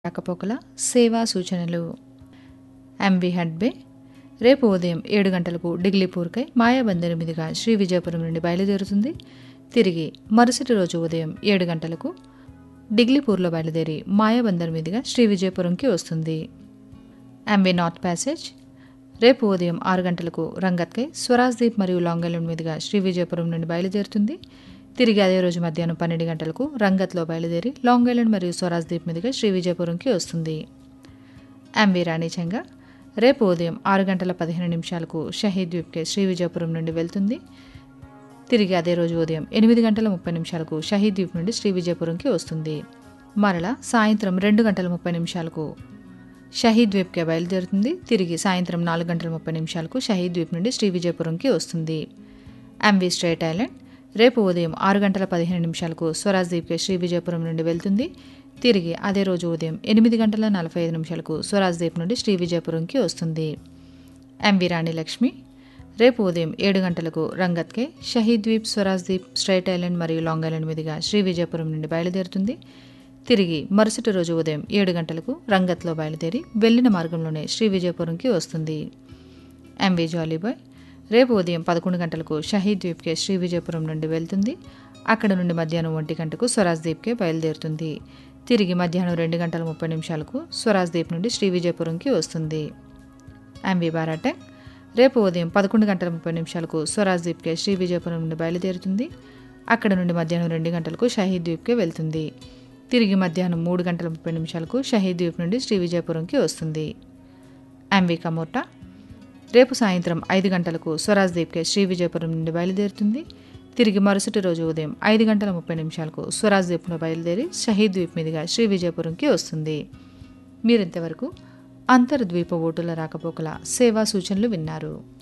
రాకపోకల సేవా సూచనలు ఎంవి హడ్బే రేపు ఉదయం ఏడు గంటలకు డిగ్లీపూర్కై మాయాబందరు మీదుగా శ్రీ విజయపురం నుండి బయలుదేరుతుంది తిరిగి మరుసటి రోజు ఉదయం ఏడు గంటలకు డిగ్లీపూర్లో బయలుదేరి మాయాబందర్ మీదుగా శ్రీ విజయపురంకి వస్తుంది ఎంవి నార్త్ ప్యాసేజ్ రేపు ఉదయం ఆరు గంటలకు రంగత్కై స్వరాజ్దీప్ మరియు లాంగ్ ఐలాండ్ మీదుగా శ్రీ విజయపురం నుండి బయలుదేరుతుంది తిరిగి అదే రోజు మధ్యాహ్నం పన్నెండు గంటలకు రంగత్లో బయలుదేరి లాంగ్ ఐలాండ్ మరియు స్వరాజ్దీప్ మీదుగా శ్రీ విజయపురంకి వస్తుంది ఎంవి రాణిచంగ రేపు ఉదయం ఆరు గంటల పదిహేను నిమిషాలకు షహీద్ ద్వీప్కే శ్రీ విజయపురం నుండి వెళ్తుంది తిరిగి అదే రోజు ఉదయం ఎనిమిది గంటల ముప్పై నిమిషాలకు షహీద్ ద్వీప్ నుండి శ్రీ విజయపురంకి వస్తుంది మరలా సాయంత్రం రెండు గంటల ముప్పై నిమిషాలకు షహీద్ ద్వీప్కే బయలుదేరుతుంది తిరిగి సాయంత్రం నాలుగు గంటల ముప్పై నిమిషాలకు షహీద్ ద్వీప్ నుండి శ్రీ విజయపురంకి వస్తుంది ఎంవి స్ట్రేట్ ఐలాండ్ రేపు ఉదయం ఆరు గంటల పదిహేను నిమిషాలకు స్వరాజ్ ద్వీప్కే శ్రీ విజయపురం నుండి వెళ్తుంది తిరిగి అదే రోజు ఉదయం ఎనిమిది గంటల నలభై ఐదు నిమిషాలకు స్వరాజ్ ద్వీప్ నుండి శ్రీ విజయపురంకి వస్తుంది ఎంవి రాణి లక్ష్మి రేపు ఉదయం ఏడు గంటలకు రంగత్కే షహీద్ ద్వీప్ స్వరాజ్ ద్వీప్ స్ట్రైట్ ఐలాండ్ మరియు లాంగ్ ఐలాండ్ మీదుగా శ్రీ విజయపురం నుండి బయలుదేరుతుంది తిరిగి మరుసటి రోజు ఉదయం ఏడు గంటలకు రంగత్లో బయలుదేరి వెళ్ళిన మార్గంలోనే శ్రీ విజయపురంకి వస్తుంది ఎంవి జాలీబాయ్ రేపు ఉదయం పదకొండు గంటలకు షహీద్ ద్వీప్కే శ్రీ విజయపురం నుండి వెళ్తుంది అక్కడ నుండి మధ్యాహ్నం ఒంటి గంటకు స్వరాజ్ ద్వీప్కే బయలుదేరుతుంది తిరిగి మధ్యాహ్నం రెండు గంటల ముప్పై నిమిషాలకు స్వరాజ్ ద్వీప్ నుండి శ్రీ విజయపురంకి వస్తుంది ఎంవి బారాటెక్ రేపు ఉదయం పదకొండు గంటల ముప్పై నిమిషాలకు స్వరాజ్ ద్వీప్కే శ్రీ విజయపురం నుండి బయలుదేరుతుంది అక్కడ నుండి మధ్యాహ్నం రెండు గంటలకు షహీద్ ద్వీప్కే వెళ్తుంది తిరిగి మధ్యాహ్నం మూడు గంటల ముప్పై నిమిషాలకు షహీద్ ద్వీప్ నుండి శ్రీ విజయపురంకి వస్తుంది ఎంవి కమోటా రేపు సాయంత్రం ఐదు గంటలకు స్వరాజ్ ద్వీప్కే శ్రీ విజయపురం నుండి బయలుదేరుతుంది తిరిగి మరుసటి రోజు ఉదయం ఐదు గంటల ముప్పై నిమిషాలకు స్వరాజ్ ద్వీప్ను బయలుదేరి షహీద్ ద్వీప్ మీదుగా శ్రీ విజయపురంకి వస్తుంది మీరింతవరకు అంతర్ద్వీప ఓటుల రాకపోకల సేవా సూచనలు విన్నారు